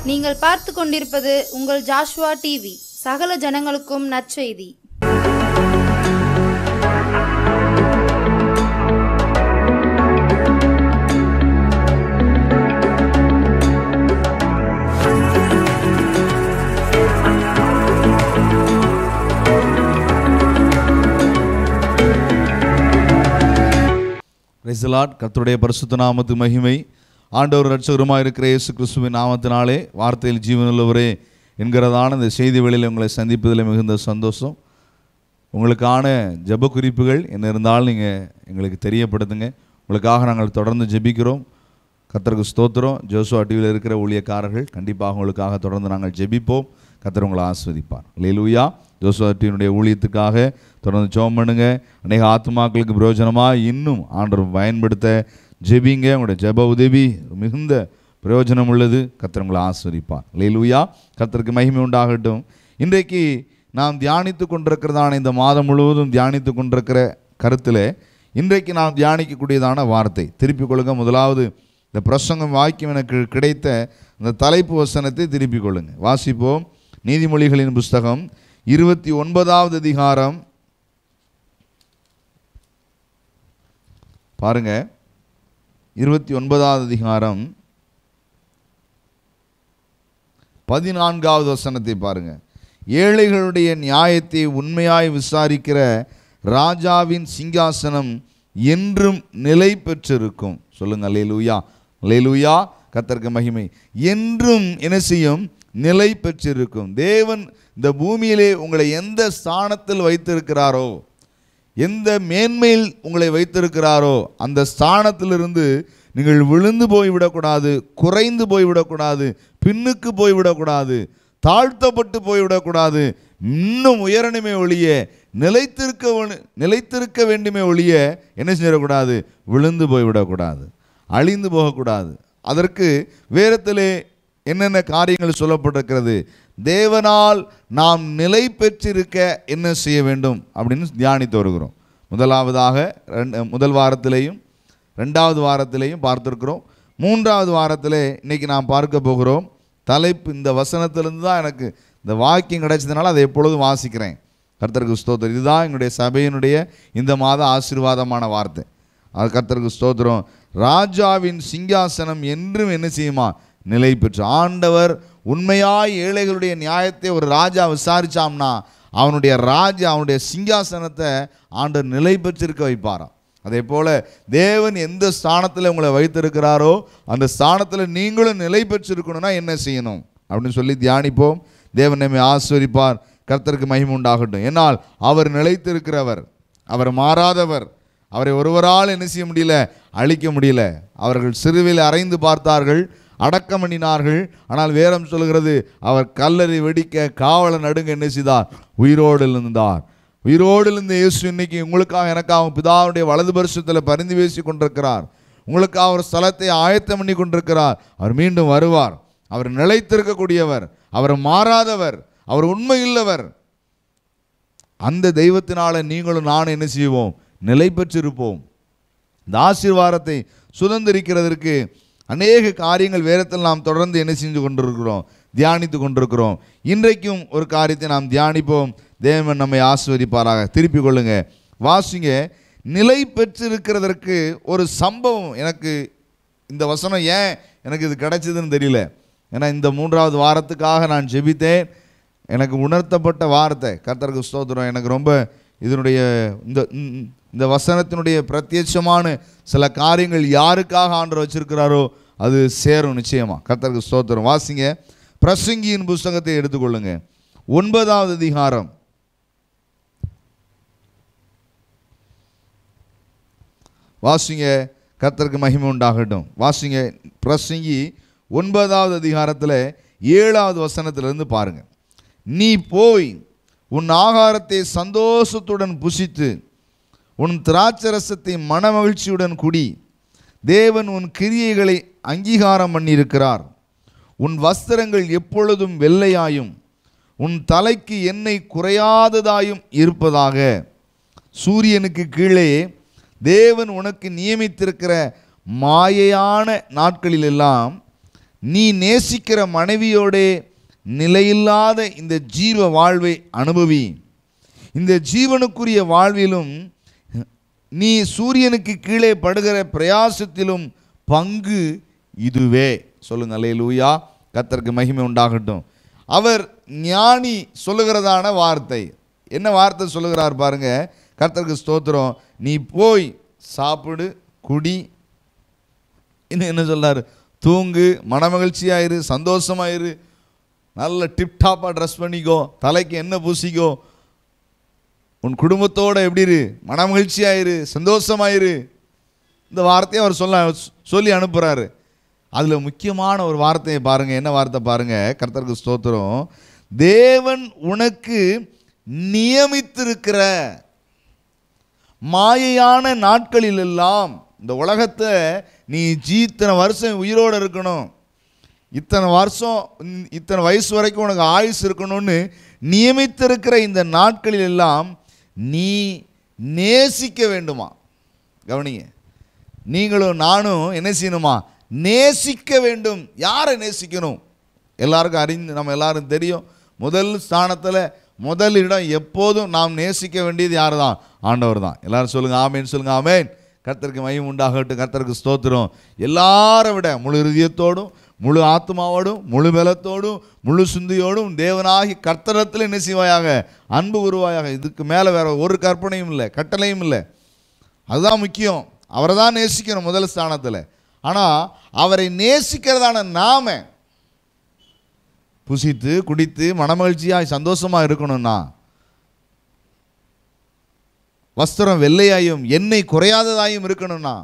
நீங்கள் பார்த்து கொண்டிருப்பது உங்கள் ஜாஷ்வா டிவி சகல ஜனங்களுக்கும் நற்செய்தி ரெசலாட் கர்த்தருடைய பரிசுத்த நாமத்து மகிமை ஆண்டவர் ரட்சகருமாக இருக்கிற இயேசு கிறிஸ்துவின் நாமத்தினாலே வார்த்தையில் ஜீவனுள்ளவரே என்கிறதான இந்த செய்தி வேளையில் உங்களை சந்திப்பதில் மிகுந்த சந்தோஷம் உங்களுக்கான ஜெப குறிப்புகள் என்ன இருந்தாலும் நீங்கள் எங்களுக்கு தெரியப்படுத்துங்க உங்களுக்காக நாங்கள் தொடர்ந்து ஜெபிக்கிறோம் கத்தருக்கு ஸ்தோத்திரம் ஜோசுவா டிவியில் இருக்கிற ஊழியக்காரர்கள் கண்டிப்பாக உங்களுக்காக தொடர்ந்து நாங்கள் ஜெபிப்போம் கத்தர் உங்களை ஆஸ்வதிப்பார் லேலூயா ஜோசுவா டிவியினுடைய ஊழியத்துக்காக தொடர்ந்து ஜெபம் பண்ணுங்க அநேக ஆத்மாக்களுக்கு பிரயோஜனமாக இன்னும் ஆண்டவர் பயன்படுத்த ஜெபிங்க உங்களுடைய ஜெப உதவி மிகுந்த பிரயோஜனம் உள்ளது கத்தர் உங்களை ஆஸ்வதிப்பார் லேலூயா கத்தருக்கு மகிமை உண்டாகட்டும் இன்றைக்கு நாம் தியானித்து கொண்டிருக்கிறதான இந்த மாதம் முழுவதும் தியானித்து கொண்டிருக்கிற கருத்தில் இன்றைக்கு நாம் தியானிக்கக்கூடியதான வார்த்தை திருப்பிக் கொள்ளுங்க முதலாவது இந்த பிரசங்கம் வாக்கியம் எனக்கு கிடைத்த இந்த தலைப்பு வசனத்தை திருப்பிக் கொள்ளுங்க வாசிப்போம் நீதிமொழிகளின் புஸ்தகம் இருபத்தி ஒன்பதாவது அதிகாரம் பாருங்க இருபத்தி ஒன்பதாவது அதிகாரம் பதினான்காவது வசனத்தை பாருங்க ஏழைகளுடைய நியாயத்தை உண்மையாய் விசாரிக்கிற ராஜாவின் சிங்காசனம் என்றும் நிலை பெற்றிருக்கும் சொல்லுங்க லேலூயா லேலூயா கத்தருக்கு மகிமை என்றும் என்ன செய்யும் நிலை பெற்றிருக்கும் தேவன் இந்த பூமியிலே உங்களை எந்த ஸ்தானத்தில் வைத்திருக்கிறாரோ எந்த மேன்மையில் உங்களை வைத்திருக்கிறாரோ அந்த ஸ்தானத்திலிருந்து நீங்கள் விழுந்து போய்விடக்கூடாது குறைந்து போய்விடக்கூடாது பின்னுக்கு போய்விடக்கூடாது தாழ்த்தப்பட்டு போய்விடக்கூடாது இன்னும் உயரணுமே ஒழிய நிலைத்திருக்க வேணு- நிலைத்திருக்க வேண்டுமே ஒழிய என்ன செய்யக்கூடாது விழுந்து போய்விடக்கூடாது அழிந்து போகக்கூடாது அதற்கு வேரத்திலே என்னென்ன காரியங்கள் சொல்லப்பட்டிருக்கிறது தேவனால் நாம் நிலை பெற்றிருக்க என்ன செய்ய வேண்டும் அப்படின்னு தியானித்து வருகிறோம் முதலாவதாக ரெண்டு முதல் வாரத்திலேயும் ரெண்டாவது வாரத்திலேயும் பார்த்துருக்குறோம் மூன்றாவது வாரத்திலே இன்னைக்கு நாம் பார்க்க போகிறோம் தலைப்பு இந்த வசனத்திலிருந்து தான் எனக்கு இந்த வாக்கியம் கிடைச்சதுனால அதை எப்பொழுதும் வாசிக்கிறேன் கர்த்தருக்கு ஸ்தோத்திரம் இதுதான் எங்களுடைய சபையினுடைய இந்த மாத ஆசீர்வாதமான வார்த்தை அது கர்த்தருக்கு ஸ்தோத்திரம் ராஜாவின் சிங்காசனம் என்றும் என்ன செய்யுமா நிலை பெற்று ஆண்டவர் உண்மையாய் ஏழைகளுடைய நியாயத்தை ஒரு ராஜா விசாரிச்சாம்னா அவனுடைய ராஜா அவனுடைய சிங்காசனத்தை ஆண்டவர் நிலை பெற்றிருக்க வைப்பாராம் அதே போல தேவன் எந்த ஸ்தானத்தில் உங்களை வைத்திருக்கிறாரோ அந்த ஸ்தானத்தில் நீங்களும் நிலை பெற்றிருக்கணும்னா என்ன செய்யணும் அப்படின்னு சொல்லி தியானிப்போம் தேவன் நம்மை ஆஸ்வதிப்பார் கர்த்தருக்கு மகிமை உண்டாகட்டும் என்னால் அவர் நிலைத்திருக்கிறவர் அவர் மாறாதவர் அவரை ஒருவரால் என்ன செய்ய முடியல அழிக்க முடியல அவர்கள் சிறுவில் அரைந்து பார்த்தார்கள் அடக்கம் பண்ணினார்கள் ஆனால் வேதம் சொல்கிறது அவர் கல்லறை வெடிக்க காவலன் நடுங்க என்ன செய்தார் உயிரோடு இருந்தார் உயிரோடு இருந்த இயேசு இன்னைக்கு உங்களுக்காக எனக்காக பிதாவுடைய வலது பரிசுத்தில் பரிந்து பேசி கொண்டிருக்கிறார் உங்களுக்காக ஒரு ஸ்தலத்தை ஆயத்தம் பண்ணி கொண்டிருக்கிறார் அவர் மீண்டும் வருவார் அவர் நிலைத்திருக்கக்கூடியவர் அவர் மாறாதவர் அவர் உண்மையுள்ளவர் அந்த தெய்வத்தினால நீங்களும் நானும் என்ன செய்வோம் நிலை பெற்றிருப்போம் இந்த ஆசீர்வாதத்தை சுதந்திரிக்கிறதற்கு அநேக காரியங்கள் வேதத்தில் நாம் தொடர்ந்து என்ன செஞ்சு கொண்டிருக்கிறோம் தியானித்து கொண்டிருக்கிறோம் இன்றைக்கும் ஒரு காரியத்தை நாம் தியானிப்போம் தேவன் நம்மை ஆஸ்வதிப்பாராக திருப்பிக் கொள்ளுங்க வாசிங்க நிலை பெற்றிருக்கிறதற்கு ஒரு சம்பவம் எனக்கு இந்த வசனம் ஏன் எனக்கு இது கிடைச்சதுன்னு தெரியல ஏன்னா இந்த மூன்றாவது வாரத்துக்காக நான் ஜெபித்தேன் எனக்கு உணர்த்தப்பட்ட வார்த்தை கர்த்தருக்கு ஸ்தோத்திரம் எனக்கு ரொம்ப இதனுடைய இந்த இந்த- இந்த வசனத்தினுடைய பிரத்யட்சமான சில காரியங்கள் யாருக்காக ஆண்டவர் வச்சிருக்கிறாரோ அது சேரும் நிச்சயமா கர்த்தருக்கு ஸ்தோத்திரம் வாசிங்க பிரசங்கியின் புஸ்தகத்தை எடுத்துக்கொள்ளுங்க ஒன்பதாவது அதிகாரம் வாசிங்க கர்த்தருக்கு மகிமை உண்டாகட்டும் வாசிங்க பிரசங்கி ஒன்பதாவது அதிகாரத்தில் ஏழாவது வசனத்திலிருந்து பாருங்க நீ போய் உன் ஆகாரத்தை சந்தோஷத்துடன் புசித்து உன் திராட்சரசத்தை மனமகிழ்ச்சியுடன் குடி தேவன் உன் கிரியைகளை அங்கீகாரம் பண்ணியிருக்கிறார் உன் வஸ்திரங்கள் எப்பொழுதும் வெள்ளையாயும் உன் தலைக்கு எண்ணெய் குறையாததாயும் இருப்பதாக சூரியனுக்கு கீழே தேவன் உனக்கு நியமித்திருக்கிற மாயையான நாட்களிலெல்லாம் நீ நேசிக்கிற மனைவியோடே நிலையில்லாத இந்த ஜீவ வாழ்வை அனுபவி இந்த ஜீவனுக்குரிய வாழ்விலும் நீ சூரியனுக்கு கீழே படுகிற பிரயாசத்திலும் பங்கு இதுவே சொல்லுங்க அல்லேலூயா கர்த்தருக்கு மகிமை உண்டாகட்டும் அவர் ஞானி சொல்லுகிறதான வார்த்தை என்ன வார்த்தை சொல்லுகிறார் பாருங்க கர்த்தருக்கு ஸ்தோத்திரம் நீ போய் சாப்பிடு குடி இன்னும் என்ன சொல்றாரு தூங்கு மனமகிழ்ச்சியாயிரு சந்தோஷமாயிரு நல்ல டிப்டாப்பாக ட்ரெஸ் பண்ணிக்கோ தலைக்கு என்ன பூசிக்கோ உன் குடும்பத்தோட எப்படி இரு மனமகிழ்ச்சியாயிரு சந்தோஷமாயிரு இந்த வார்த்தையை அவர் சொல்ல சொல்லி அனுப்புகிறாரு அதில் முக்கியமான ஒரு வார்த்தையை பாருங்கள் என்ன வார்த்தை பாருங்கள் கர்த்தருக்கு ஸ்தோத்திரம் தேவன் உனக்கு நியமித்திருக்கிற மாயையான நாட்களிலெல்லாம் இந்த உலகத்தை நீ ஜீ இத்தனை வருஷம் உயிரோடு இருக்கணும் இத்தனை வருஷம் இந்த- இத்தனை வயசு வரைக்கும் உனக்கு ஆயுசு இருக்கணும்னு நியமித்திருக்கிற இந்த நாட்களில் எல்லாம் நீ நேசிக்க வேண்டுமா கவனிங்க நீங்களும் நானும் என்ன செய்யணுமா நேசிக்க வேண்டும் யாரை நேசிக்கணும் எல்லாருக்கும் அறிந்து நம்ம எல்லாரும் தெரியும் முதல் ஸ்தானத்தில் முதல் இடம் எப்போதும் நாம் நேசிக்க வேண்டியது யார் தான் ஆண்டவர் தான் எல்லாரும் சொல்லுங்க ஆமேன் சொல்லுங்க ஆமேன் கர்த்தருக்கு மயம் உண்டாகட்டும் கர்த்தருக்கு ஸ்தோத்திரம் எல்லாரை விட முழு இருதயத்தோடும் முழு ஆத்மாவோடும் முழு பலத்தோடும் முழு சிந்தையோடும் தேவனாகி கர்த்தரத்தில் என்ன செய்வாயாக அன்பு உருவாயாக இதுக்கு மேலே வேற ஒரு கற்பனையும் இல்லை கட்டளையும் இல்லை அதுதான் முக்கியம் அவரை தான் நேசிக்கணும் முதல் ஸ்தானத்தில் ஆனால் அவரை நேசிக்கிறதான நாம புசித்து குடித்து மனமகிழ்ச்சியாய் சந்தோஷமாக இருக்கணும்னா வஸ்திரம் வெள்ளையாயும் எண்ணெய் குறையாததாயும் இருக்கணும்னா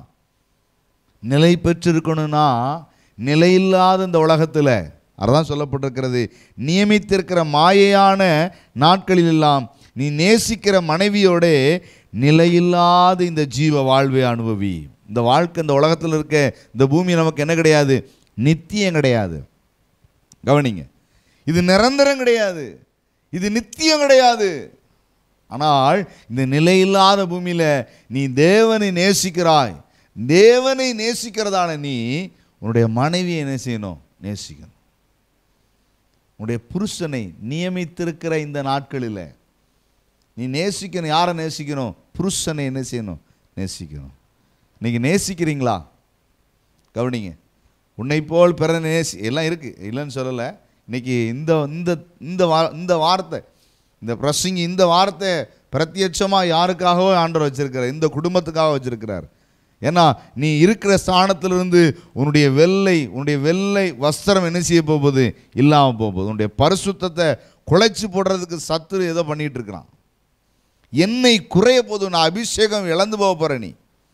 நிலை பெற்று இருக்கணும்னா நிலையில்லாத இந்த உலகத்தில் அதுதான் சொல்லப்பட்டிருக்கிறது நியமித்திருக்கிற மாயையான நாட்களிலெல்லாம் நீ நேசிக்கிற மனைவியோட நிலையில்லாத இந்த ஜீவ வாழ்வை அனுபவி இந்த வாழ்க்கை இந்த உலகத்தில் இருக்க இந்த பூமி நமக்கு என்ன கிடையாது நித்தியம் கிடையாது கவனிங்க இது நிரந்தரம் கிடையாது இது நித்தியம் கிடையாது ஆனால் இந்த நிலையில்லாத பூமியில் நீ தேவனை நேசிக்கிறாய் தேவனை நேசிக்கிறதான நீ உன்னுடைய மனைவியை என்ன செய்யணும் நேசிக்கணும் உன்னுடைய புருஷனை நியமித்திருக்கிற இந்த நாட்களில் நீ நேசிக்கணும் யாரை நேசிக்கணும் புருஷனை என்ன செய்யணும் நேசிக்கணும் இன்னைக்கு நேசிக்கிறீங்களா கவனிங்க உன்னை போல் பிற நேசி எல்லாம் இருக்குது இல்லைன்னு சொல்லலை இன்னைக்கு இந்த இந்த இந்த வா இந்த வார்த்தை இந்த பிரசிங் இந்த வார்த்தை பிரத்யட்சமாக யாருக்காகவோ ஆண்டவர் வச்சிருக்கிறார் இந்த குடும்பத்துக்காக வச்சிருக்கிறார் ஏன்னா நீ இருக்கிற ஸ்தானத்திலிருந்து உன்னுடைய வெள்ளை உன்னுடைய வெள்ளை வஸ்திரம் என்ன செய்ய போகுது இல்லாமல் போகுது உன்னுடைய பரிசுத்தத்தை குலைச்சி போடுறதுக்கு சத்துரு ஏதோ பண்ணிட்டு இருக்கிறான் எண்ணெய் குறைய போது நான் அபிஷேகம் இழந்து போக போற நீ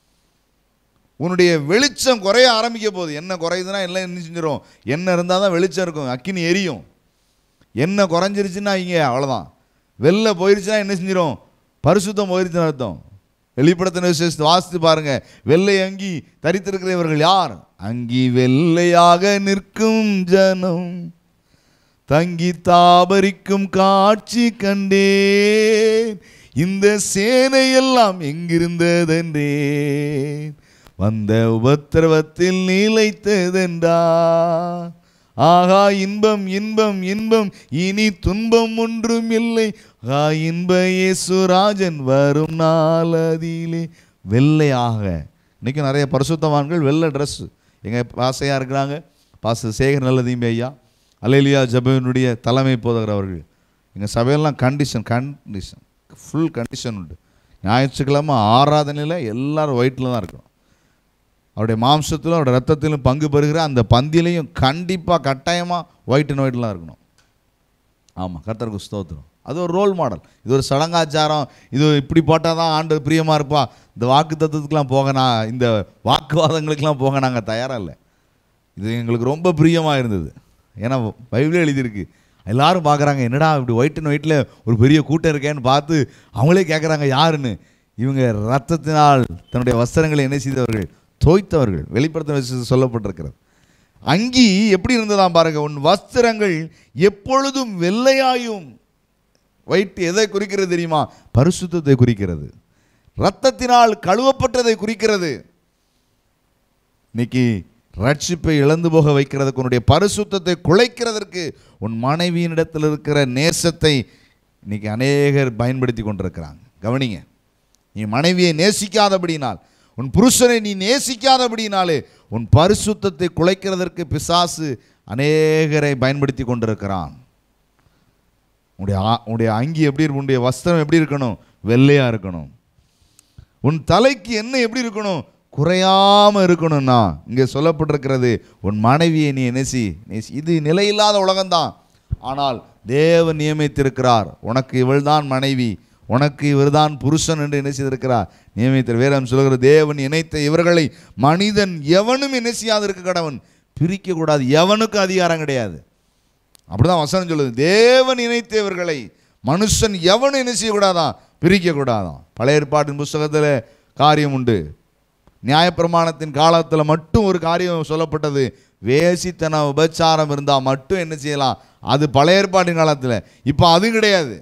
உன்னுடைய வெளிச்சம் குறைய ஆரம்பிக்க போகுது என்ன குறையுதுன்னா எல்லாம் என்ன செஞ்சிடும் எண்ணெய் இருந்தால் தான் வெளிச்சம் இருக்கும் அக்கினி எரியும் எண்ணெய் குறைஞ்சிருச்சுன்னா இங்கே அவ்வளோதான் வெளில போயிருச்சுன்னா என்ன செஞ்சிடும் பரிசுத்தம் போயிருச்சுன்னு அர்த்தம் வெளிப்படத்தின விசேஷத்தை வாசித்து பாருங்க வெள்ளை அங்கி தரித்திருக்கிறவர்கள் யார் அங்கி வெள்ளையாக நிற்கும் ஜனம் தங்கி தாபரிக்கும் காட்சி கண்டேன் இந்த சேனையெல்லாம் எங்கிருந்ததென்றேன் வந்த உபத்திரவத்தில் நிலைத்ததென்றார் ஆகா இன்பம் இன்பம் இன்பம் இனி துன்பம் ஒன்றும் இல்லை ஆகா இன்ப இயேசுராஜன் வரும் நாளதிலே வெள்ளையாக இன்னைக்கு நிறைய பரிசுத்தவான்கள் வெள்ளை ட்ரெஸ் எங்கள் பாசையாக இருக்கிறாங்க பாச சேகர் நல்லதீம்பி ஐயா அலேலியா ஜபனுடைய தலைமை போதகர் அவர்கள் எங்கள் சபையெல்லாம் கண்டிஷன் கண்டிஷன் ஃபுல் கண்டிஷன் உண்டு ஞாயிற்றுக்கிழமை ஆராதனையில் எல்லாரும் ஒயிட்டில் தான் இருக்கணும் அவருடைய மாம்சத்திலும் அவருடைய ரத்தத்திலும் பங்கு பெறுகிற அந்த பந்திலையும் கண்டிப்பாக கட்டாயமாக ஒயிட் அண்ட் ஒயிட்லாம் இருக்கணும் ஆமாம் கர்த்தருக்கு ஸ்தோத்திரம் அது ஒரு ரோல் மாடல் இது ஒரு சடங்காச்சாரம் இது இப்படி போட்டால் தான் ஆண்டு பிரியமாக இருப்பா இந்த வாக்கு தத்துவத்துக்கெலாம் போக நான் இந்த வாக்குவாதங்களுக்கெல்லாம் போக நாங்கள் தயாராக இல்லை இது எங்களுக்கு ரொம்ப பிரியமாக இருந்தது ஏன்னா பைபிளே எழுதியிருக்கு எல்லாரும் பார்க்குறாங்க என்னடா இப்படி ஒயிட் அண்ட் ஒயிட்டில் ஒரு பெரிய கூட்டம் இருக்கேன்னு பார்த்து அவங்களே கேட்குறாங்க யாருன்னு இவங்க ரத்தத்தினால் தன்னுடைய வஸ்திரங்களை என்ன செய்தவர்கள் தோய்த்தவர்கள் வெளிப்படுத்த சொல்லப்பட்டிருக்கிறது அங்கி எப்படி இருந்ததாம் பாருங்க உன் வஸ்திரங்கள் எப்பொழுதும் வெள்ளையாயும் ஒயிட் எதை குறிக்கிறது தெரியுமா பரிசுத்தத்தை குறிக்கிறது ரத்தத்தினால் கழுவப்பட்டதை குறிக்கிறது இன்னைக்கு ரட்சிப்பை இழந்து போக வைக்கிறதுக்கு உன்னுடைய பரிசுத்தத்தை குலைக்கிறதற்கு உன் மனைவியினிடத்தில் இருக்கிற நேசத்தை இன்னைக்கு அநேகர் பயன்படுத்தி கொண்டிருக்கிறாங்க கவனிங்க நீ மனைவியை நேசிக்காதபடினால் உன் புருஷனை நீ நேசிக்காதபடினாலே உன் பரிசுத்தத்தை குலைக்கிறதற்கு பிசாசு அநேகரை பயன்படுத்தி கொண்டிருக்கிறான் உன்னுடைய ஆ- உன்னுடைய அங்கி எப்படி இருக்கும் உன்னுடைய வஸ்திரம் எப்படி இருக்கணும் வெள்ளையாக இருக்கணும் உன் தலைக்கு என்ன எப்படி இருக்கணும் குறையாம இருக்கணும்னா இங்கே சொல்லப்பட்டிருக்கிறது உன் மனைவியை நீ நேசி நேசி இது நிலையில்லாத உலகம்தான் ஆனால் தேவன் நியமித்திருக்கிறார் உனக்கு இவள்தான் மனைவி உனக்கு இவர்தான் புருஷன் என்று என்ன செய்திருக்கிறார் நியமித்திரு வேதம் சொல்கிற தேவன் இணைத்த இவர்களை மனிதன் எவனும் என்ன செய்யாதிருக்க கடவன் பிரிக்கக்கூடாது எவனுக்கும் அதிகாரம் கிடையாது அப்படிதான் வசனம் சொல்லுது தேவன் இணைத்தவர்களை மனுஷன் எவனும் என்ன செய்யக்கூடாதான் பிரிக்கக்கூடாதான் பழைய ஏற்பாட்டின் புஸ்தகத்தில் காரியம் உண்டு நியாயப்பிரமாணத்தின் காலத்தில் மட்டும் ஒரு காரியம் சொல்லப்பட்டது வேசித்தன உபச்சாரம் இருந்தால் மட்டும் என்ன செய்யலாம் அது பழைய ஏற்பாட்டின் காலத்தில் இப்போ அது கிடையாது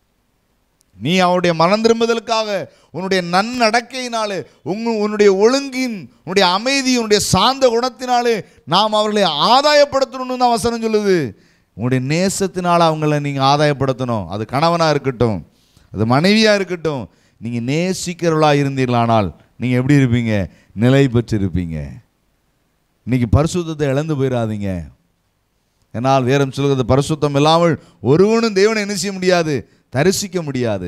நீ அவருடைய மனம் திரும்புதலுக்காக உன்னுடைய நன்னடக்கையினாலே உங்க உன்னுடைய ஒழுங்கின் உன்னுடைய அமைதி உன்னுடைய சாந்த குணத்தினாலே நாம் அவர்களை ஆதாயப்படுத்தணும்னு தான் வசனம் சொல்லுது உங்களுடைய நேசத்தினால் அவங்கள நீங்கள் ஆதாயப்படுத்தணும் அது கணவனாக இருக்கட்டும் அது மனைவியாக இருக்கட்டும் நீங்கள் நேசிக்கிறவளாக இருந்தீர்களானால் நீங்கள் எப்படி இருப்பீங்க நிலை பெற்றிருப்பீங்க இன்னைக்கு பரிசுத்தத்தை இழந்து போயிடாதீங்க என்னால் வேறம் சொல்கிறது பரிசுத்தம் இல்லாமல் ஒருவனும் தேவனை என்ன செய்ய முடியாது தரிசிக்க முடியாது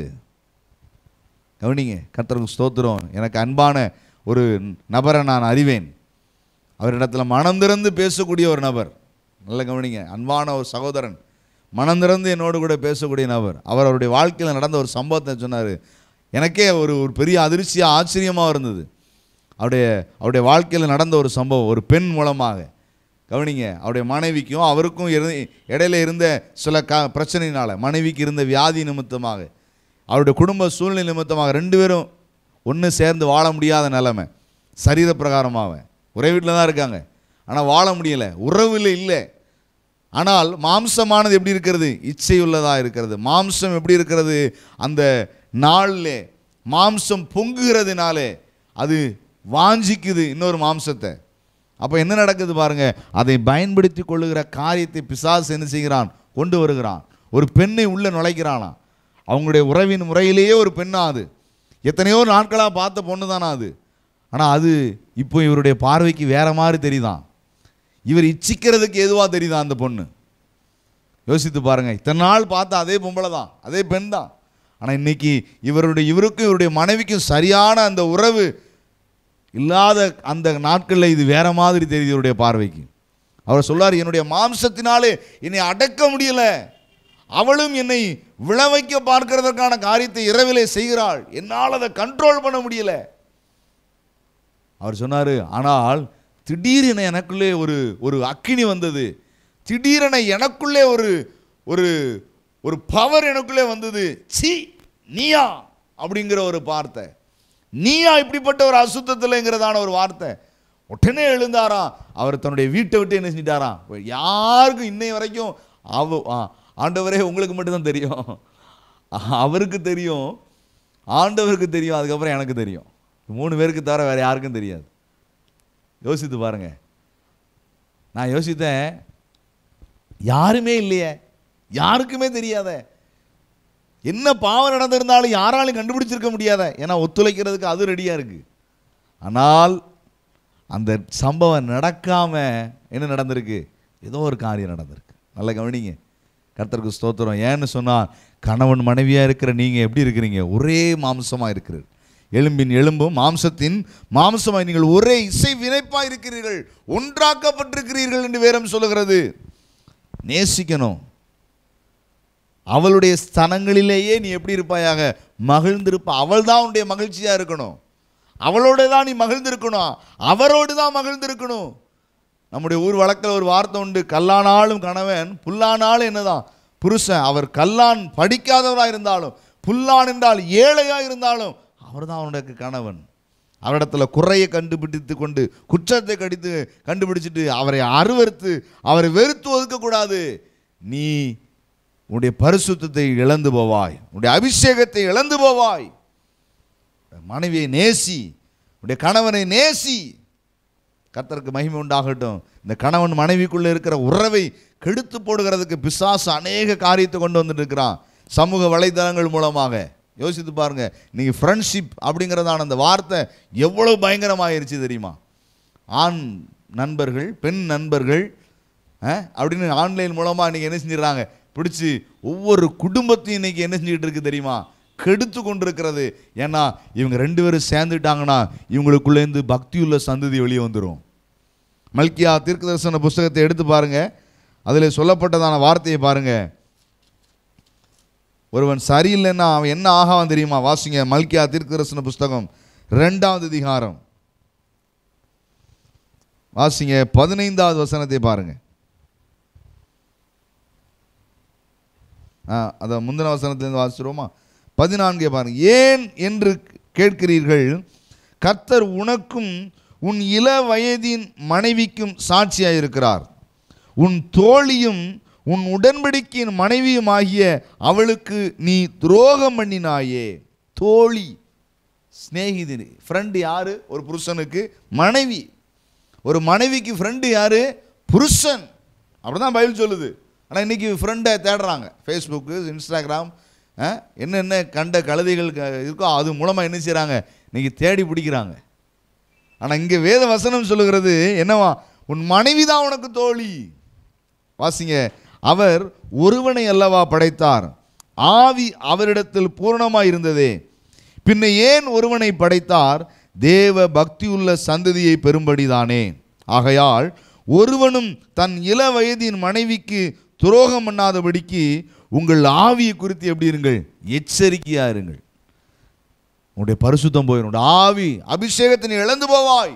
கவனிங்க கர்த்தருக்கு ஸ்தோத்திரம் எனக்கு அன்பான ஒரு நபரை நான் அறிவேன் அவரிடத்துல மனம் திறந்து பேசக்கூடிய ஒரு நபர் நல்ல கவனிங்க அன்பான ஒரு சகோதரன் மனம் திறந்து என்னோடு கூட பேசக்கூடிய நபர் அவர் அவருடைய வாழ்க்கையில் நடந்த ஒரு சம்பவத்தை சொன்னார் எனக்கே ஒரு ஒரு பெரிய அதிர்ச்சியாக ஆச்சரியமாக இருந்தது அவருடைய அவருடைய வாழ்க்கையில் நடந்த ஒரு சம்பவம் ஒரு பெண் மூலமாக கவனிங்க அவருடைய மனைவிக்கும் அவருக்கும் இரு இடையில இருந்த சில க பிரச்சனையினால் மனைவிக்கு இருந்த வியாதி நிமித்தமாக அவருடைய குடும்ப சூழ்நிலை நிமித்தமாக ரெண்டு பேரும் ஒன்று சேர்ந்து வாழ முடியாத நிலைமை சரீர பிரகாரமாக ஒரே வீட்டில் தான் இருக்காங்க ஆனால் வாழ முடியலை உறவில் இல்லை ஆனால் மாம்சமானது எப்படி இருக்கிறது இச்சையுள்ளதாக இருக்கிறது மாம்சம் எப்படி இருக்கிறது அந்த நாளிலே மாம்சம் பொங்குகிறதுனாலே அது வாஞ்சிக்குது இன்னொரு மாம்சத்தை அப்போ என்ன நடக்குது பாருங்க அதை பயன்படுத்தி கொள்ளுகிற காரியத்தை பிசாசு என்ன செய்கிறான் கொண்டு வருகிறான் ஒரு பெண்ணை உள்ள நுழைக்கிறானாம் அவங்களுடைய உறவின் முறையிலேயே ஒரு பெண்ணா அது எத்தனையோ நாட்களாக பார்த்த பொண்ணு தானா அது ஆனால் அது இப்போ இவருடைய பார்வைக்கு வேற மாதிரி தெரியுதான் இவர் இச்சிக்கிறதுக்கு எதுவாக தெரியுதா அந்த பொண்ணு யோசித்து பாருங்க இத்தனை நாள் பார்த்த அதே பொம்பளை தான் அதே பெண் தான் ஆனால் இன்னைக்கு இவருடைய இவருக்கும் இவருடைய மனைவிக்கும் சரியான அந்த உறவு இல்லாத அந்த நாட்களில் இது வேற மாதிரி தெரியுது இவருடைய பார்வைக்கு அவர் சொல்லார் என்னுடைய மாம்சத்தினாலே என்னை அடக்க முடியல அவளும் என்னை விளைவைக்க பார்க்கிறதற்கான காரியத்தை இரவிலே செய்கிறாள் என்னால் அதை கண்ட்ரோல் பண்ண முடியல அவர் சொன்னார் ஆனால் திடீரென எனக்குள்ளே ஒரு ஒரு அக்கினி வந்தது திடீரென எனக்குள்ளே ஒரு ஒரு ஒரு பவர் எனக்குள்ளே வந்தது சி நீயா அப்படிங்கிற ஒரு வார்த்தை நீயா இப்படிப்பட்ட ஒரு அசுத்தத்தில்ங்கிறதான ஒரு வார்த்தை உடனே எழுந்தாராம் அவர் தன்னுடைய வீட்டை விட்டு என்ன செஞ்சிட்டாராம் யாருக்கும் இன்னை வரைக்கும் அவ ஆ, ஆண்டவரே உங்களுக்கு மட்டும்தான் தெரியும் அவருக்கு தெரியும் ஆண்டவருக்கு தெரியும் அதுக்கப்புறம் எனக்கு தெரியும் மூணு பேருக்கு தவிர வேற யாருக்கும் தெரியாது யோசித்து பாருங்க நான் யோசித்தேன் யாருமே இல்லையே யாருக்குமே தெரியாத என்ன பாவம் நடந்திருந்தாலும் யாராலும் கண்டுபிடிச்சிருக்க முடியாத ஏன்னா ஒத்துழைக்கிறதுக்கு அது ரெடியாக இருக்கு ஆனால் அந்த சம்பவம் நடக்காம என்ன நடந்திருக்கு ஏதோ ஒரு காரியம் நடந்திருக்கு நல்லா கவனிங்க கர்த்தருக்கு ஸ்தோத்திரம் ஏன்னு சொன்னால் கணவன் மனைவியாக இருக்கிற நீங்கள் எப்படி இருக்கிறீங்க ஒரே மாம்சமாக இருக்கிறீர்கள் எலும்பின் எலும்பும் மாம்சத்தின் மாம்சமாய் நீங்கள் ஒரே இசை வினைப்பாக இருக்கிறீர்கள் ஒன்றாக்கப்பட்டிருக்கிறீர்கள் என்று வேறம் சொல்லுகிறது நேசிக்கணும் அவளுடைய ஸ்தனங்களிலேயே நீ எப்படி இருப்பாயாக மகிழ்ந்திருப்ப அவள் தான் உன்னுடைய மகிழ்ச்சியாக இருக்கணும் அவளோட தான் நீ மகிழ்ந்திருக்கணும் அவரோடு தான் மகிழ்ந்திருக்கணும் நம்முடைய ஊர் வழக்கில் ஒரு வார்த்தை உண்டு கல்லானாலும் கணவன் புல்லானாலும் என்னதான் புருஷன் அவர் கல்லான் படிக்காதவராக இருந்தாலும் புல்லான் என்றால் ஏழையாக இருந்தாலும் அவர் தான் அவனுடைய கணவன் அவரிடத்துல குறையை கண்டுபிடித்து கொண்டு குற்றத்தை கடித்து கண்டுபிடிச்சிட்டு அவரை அருவறுத்து அவரை வெறுத்து ஒதுக்கக்கூடாது நீ உன்னுடைய பரிசுத்தத்தை இழந்து போவாய் உன்னுடைய அபிஷேகத்தை இழந்து போவாய் மனைவியை நேசி உன்னுடைய கணவனை நேசி கர்த்தருக்கு மகிமை உண்டாகட்டும் இந்த கணவன் மனைவிக்குள்ளே இருக்கிற உறவை கெடுத்து போடுகிறதுக்கு பிசாசு அநேக காரியத்தை கொண்டு வந்துட்டு இருக்கிறான் சமூக வலைதளங்கள் மூலமாக யோசித்து பாருங்க இன்னைக்கு ஃப்ரெண்ட்ஷிப் அப்படிங்கிறதான அந்த வார்த்தை எவ்வளவு பயங்கரமாயிருச்சு தெரியுமா ஆண் நண்பர்கள் பெண் நண்பர்கள் அஹ், அப்படின்னு ஆன்லைன் மூலமாக இன்றைக்கி என்ன செஞ்சிடறாங்க பிடிச்சி ஒவ்வொரு குடும்பத்தையும் இன்னைக்கு என்ன செஞ்சுக்கிட்டு இருக்கு தெரியுமா கெடுத்து கொண்டிருக்கிறது ஏன்னா இவங்க ரெண்டு பேரும் சேர்ந்துட்டாங்கன்னா இவங்களுக்குள்ளேருந்து பக்தியுள்ள சந்ததி வெளியே வந்துடும் மல்கியா தீர்க்கதரிசன புஸ்தகத்தை எடுத்து பாருங்க அதில் சொல்லப்பட்டதான வார்த்தையை பாருங்க ஒருவன் சரியில்லைன்னா அவன் என்ன ஆகாவான் தெரியுமா வாசிங்க மல்கியா தீர்க்கதரிசன புஸ்தகம் ரெண்டாவது அதிகாரம் வாசிங்க பதினைந்தாவது வசனத்தை பாருங்க ஆ அதை முந்தின வசனத்திலேருந்து வாசிச்சிருவோமா பதினான்கே பாருங்க ஏன் என்று கேட்கிறீர்கள் கர்த்தர் உனக்கும் உன் இள வயதின் மனைவிக்கும் சாட்சியாக இருக்கிறார் உன் தோழியும் உன் உடன்படிக்கையின் மனைவியும் ஆகிய அவளுக்கு நீ துரோகம் பண்ணினாயே தோழி சிநேகிதினி ஃப்ரெண்டு யாரு ஒரு புருஷனுக்கு மனைவி ஒரு மனைவிக்கு ஃப்ரெண்டு யாரு புருஷன் அப்படிதான் பைபிள் சொல்லுது ஆனால் இன்னைக்கு ஃப்ரெண்டை தேடுறாங்க ஃபேஸ்புக்கு இன்ஸ்டாகிராம் ஆ, என்னென்ன கண்ட கழுதைகள் க- இருக்கோ அது மூலமாக என்ன செய்கிறாங்க இன்னைக்கு தேடி பிடிக்கிறாங்க ஆனால் இங்கே வேத வசனம் சொல்லுகிறது என்னவா உன் மனைவி தான் உனக்கு தோழி வாசிங்க அவர் ஒருவனை அல்லவா படைத்தார் ஆவி அவரிடத்தில் பூரணமாய் இருந்ததே பின்ன ஏன் ஒருவனை படைத்தார் தேவ பக்தியுள்ள சந்ததியை பெறும்படிதானே ஆகையால் ஒருவனும் தன் இள வயதின் மனைவிக்கு துரோகம் பண்ணாதபடிக்கு உங்கள் ஆவியை குறித்து எப்படி இருங்கள் எச்சரிக்கையா இருங்கள் உன்னுடைய பரிசுத்தம் போயிடும் உன்னுடைய ஆவி அபிஷேகத்தை நீ இழந்து போவாய்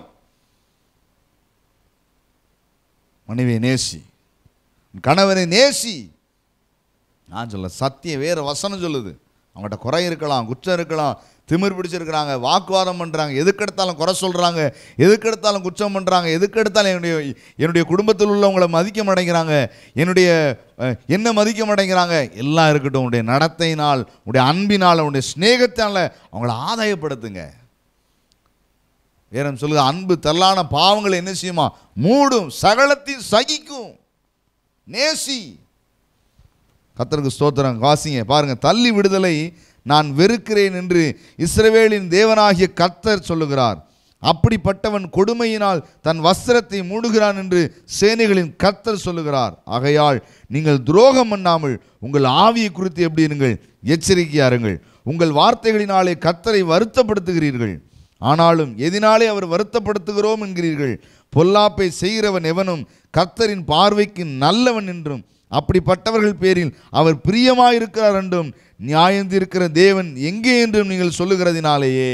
மனைவியை நேசி உன் கணவனை நேசி நான் சொல்ல சத்தியம் வேற வசனம் சொல்லுது அவங்ககிட்ட குறை இருக்கலாம் குற்றம் இருக்கலாம் திமிர் பிடிச்சிருக்கிறாங்க வாக்குவாதம் பண்ணுறாங்க எதுக்கெடுத்தாலும் குறை சொல்கிறாங்க எதுக்கெடுத்தாலும் குற்றம் பண்ணுறாங்க எதுக்கெடுத்தாலும் என்னுடைய என்னுடைய குடும்பத்தில் உள்ளவங்களை மதிக்க மாட்டேங்கிறாங்க என்னுடைய அஹ், என்ன மதிக்க மாட்டேங்கிறாங்க எல்லாம் இருக்கட்டும் உன்னுடைய நடத்தையினால் உன்னுடைய அன்பினால் உன்னுடைய ஸ்நேகத்தால் அவங்கள ஆதாயப்படுத்துங்க வேறம் சொல்லுது அன்பு தள்ளான பாவங்களை என்ன செய்யுமா மூடும் சகலத்தையும் சகிக்கும் நேசி கத்தருக்கு ஸ்தோத்திரம் வாசிங்க பாருங்க தள்ளி விடுதலை நான் வெறுக்கிறேன் என்று இஸ்ரவேலின் தேவனாகிய கர்த்தர் சொல்லுகிறார் அப்படிப்பட்டவன் கொடுமையினால் தன் வஸ்திரத்தை மூடுகிறான் என்று சேனைகளின் கர்த்தர் சொல்லுகிறார் ஆகையால் நீங்கள் துரோகம் பண்ணாமல் உங்கள் ஆவியை குறித்து எப்படி இருங்கள் எச்சரிக்கையா இருங்கள் உங்கள் வார்த்தைகளினாலே கர்த்தரை வருத்தப்படுத்துகிறீர்கள் ஆனாலும் எதினாலே அவர் வருத்தப்படுத்துகிறோம் என்கிறீர்கள் பொல்லாப்பை செய்கிறவன் எவனும் கர்த்தரின் பார்வைக்கு நல்லவன் என்றும் அப்படிப்பட்டவர்கள் பேரில் அவர் பிரியமாயிருக்கிறார் என்றும் நியாயந்திருக்கிற தேவன் எங்கே என்றும் நீங்கள் சொல்லுகிறதினாலேயே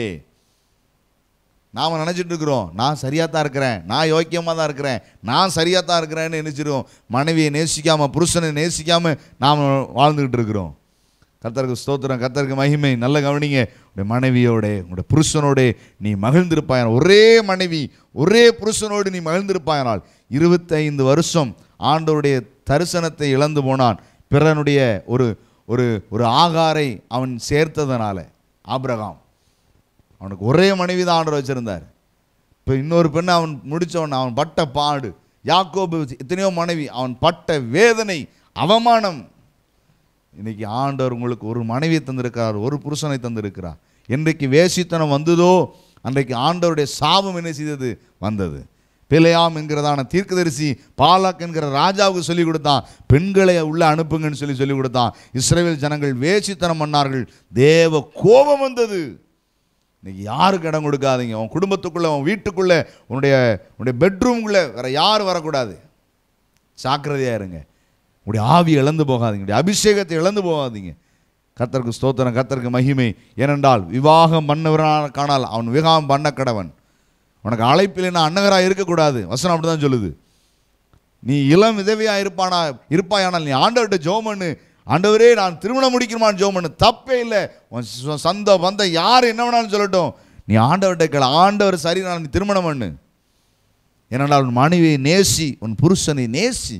நாம் நினச்சிட்டு இருக்கிறோம் நான் சரியாக தான் இருக்கிறேன் நான் யோக்கியமாக தான் இருக்கிறேன் நான் சரியாக தான் இருக்கிறேன்னு நினச்சிருவோம் மனைவியை நேசிக்காமல் புருஷனை நேசிக்காமல் நாம் வாழ்ந்துக்கிட்டு இருக்கிறோம் கர்த்தருக்கு ஸ்தோத்திரம் கர்த்தருக்கு மகிமை நல்ல கவனிங்க உடைய மனைவியோட உங்களுடைய புருஷனோட நீ மகிழ்ந்திருப்பாய் ஒரே மனைவி ஒரே புருஷனோடு நீ மகிழ்ந்திருப்பாயனால் இருபத்தைந்து வருஷம் ஆண்டவருடைய தரிசனத்தை இழந்து போனான் பிறனுடைய ஒரு ஒரு ஒரு ஆகாரை அவன் சேர்த்ததனால ஆபிரகாம் அவனுக்கு ஒரே மனைவி தான் ஆண்டவர் வச்சிருந்தார் இப்போ இன்னொரு பெண்ணை அவன் முடித்தவன் அவன் பட்ட பாடு யாக்கோபு எத்தனையோ மனைவி அவன் பட்ட வேதனை அவமானம் இன்னைக்கு ஆண்டவர் உங்களுக்கு ஒரு மனைவியை தந்திருக்கிறார் ஒரு புருஷனை தந்திருக்கிறார் என்றைக்கு வேசித்தனம் வந்ததோ அன்றைக்கு ஆண்டவருடைய சாபம் என்ன செய்தது வந்தது பிழையாம் என்கிறதான தீர்க்கதரிசி பாலாக் என்கிற ராஜாவுக்கு சொல்லி கொடுத்தான் பெண்களை உள்ள அனுப்புங்கன்னு சொல்லி சொல்லி கொடுத்தான் இஸ்ரேல் ஜனங்கள் வேசித்தனம் பண்ணார்கள் தேவ கோபம் வந்தது இன்னைக்கு யாருக்கு இடம் கொடுக்காதீங்க உன் குடும்பத்துக்குள்ளே உன் வீட்டுக்குள்ளே உன்னுடைய உன்னுடைய பெட்ரூம்குள்ளே வேற யாரும் வரக்கூடாது ஜாக்கிரதையாக இருங்க உடைய ஆவி இழந்து போகாதீங்க உடைய அபிஷேகத்தை இழந்து போகாதீங்க கர்த்தருக்கு ஸ்தோத்திரம் கர்த்தருக்கு மகிமை ஏனென்றால் விவாகம் பண்ணவரான காணால் அவன் விவாகம் பண்ண கடவன் உனக்கு அழைப்பில்லைன்னா அன்னகராக இருக்கக்கூடாது வசனம் அப்படி தான் சொல்லுது நீ இளம் விதவையாக இருப்பானா இருப்பாயானால் நீ ஆண்டவர்கிட்ட ஜோம் பண்ணு ஆண்டவரே நான் திருமணம் முடிக்கணுமான்னு ஜோம் பண்ணு தப்பே இல்லை உன் சொ- சொந்த பந்த யார் என்ன வேணாலும் சொல்லட்டும் நீ ஆண்டவர்கிட்ட கேள ஆண்டவர் சரி நான் நீ திருமணம் பண்ணு ஏனென்றால் உன் மனைவியை நேசி உன் புருஷனை நேசி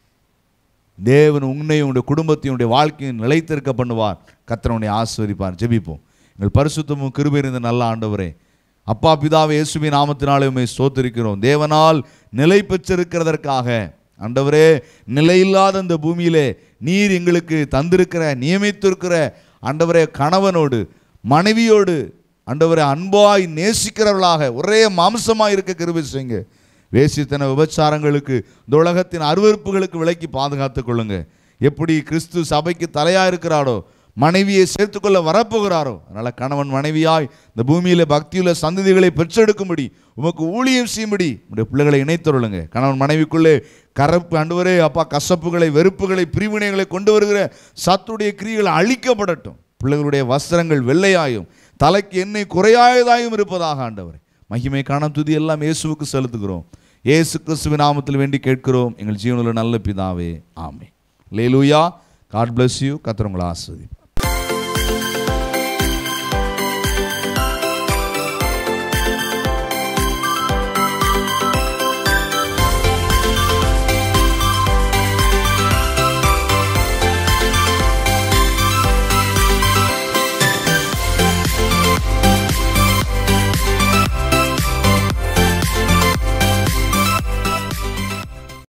தேவன் உன்னையும் உன்னுடைய குடும்பத்தையும் உன்னுடைய வாழ்க்கையும் நிலைத்திருக்க பண்ணுவார் கர்த்தர் உன்னை ஆஸ்வதிப்பார் ஜெபிப்போம் எங்கள் பரிசுத்தமும் கிருபை இருந்த நல்ல ஆண்டவரே அப்பா பிதாவை இயேசுவின் நாமத்தினாலே உம்மை ஸ்தோத்திரிக்கிறோம் தேவனால் நிலை பெற்றிருக்கிறதற்காக ஆண்டவரே நிலையில்லாத இந்த பூமியிலே நீர் எங்களுக்கு தந்திருக்கிற நியமித்திருக்கிற ஆண்டவரே கணவனோடு மனைவியோடு ஆண்டவரை அன்பாய் நேசிக்கிறவர்களாக ஒரே மாம்சமாய் இருக்க கிருபை செய்யுங்க வேசித்தன விபச்சாரங்களுக்கு இந்த உலகத்தின் அருவருப்புகளுக்கு விலக்கி பாதுகாத்துக் கொள்ளுங்க எப்படி கிறிஸ்து சபைக்கு தலையா இருக்கிறாரோ மனைவியை சேர்த்துக்கொள்ள வரப்போகிறாரோ அதனால கணவன் மனைவியாய் இந்த பூமியில பக்தியுள்ள சந்ததிகளை பெற்றெடுக்கும்படி உமக்கு ஊழியம் செய்யும்படி உடைய பிள்ளைகளை இணைத்தருளுங்க கணவன் மனைவிக்குள்ளே கரப்பு அண்டுவரே அப்பா கசப்புகளை வெறுப்புகளை பிரிவினைகளை கொண்டு வருகிற சத்துடைய கிரியைகள் அழிக்கப்படட்டும் பிள்ளைகளுடைய வஸ்திரங்கள் வெள்ளையாயும் தலைக்கு எண்ணெய் குறையாயதாயும் இருப்பதாக ஆண்டவர் மகிமை காணம் துதி எல்லாம் இயேசுவுக்கு செலுத்துகிறோம் இயேசு கிறிஸ்துவின் நாமத்தில் வேண்டி கேட்கிறோம் எங்கள் ஜீவனில் நல்ல பிதாவே ஆமே லேலூயா காட் bless யூ கத்திரங்களை ஆஸ்வதி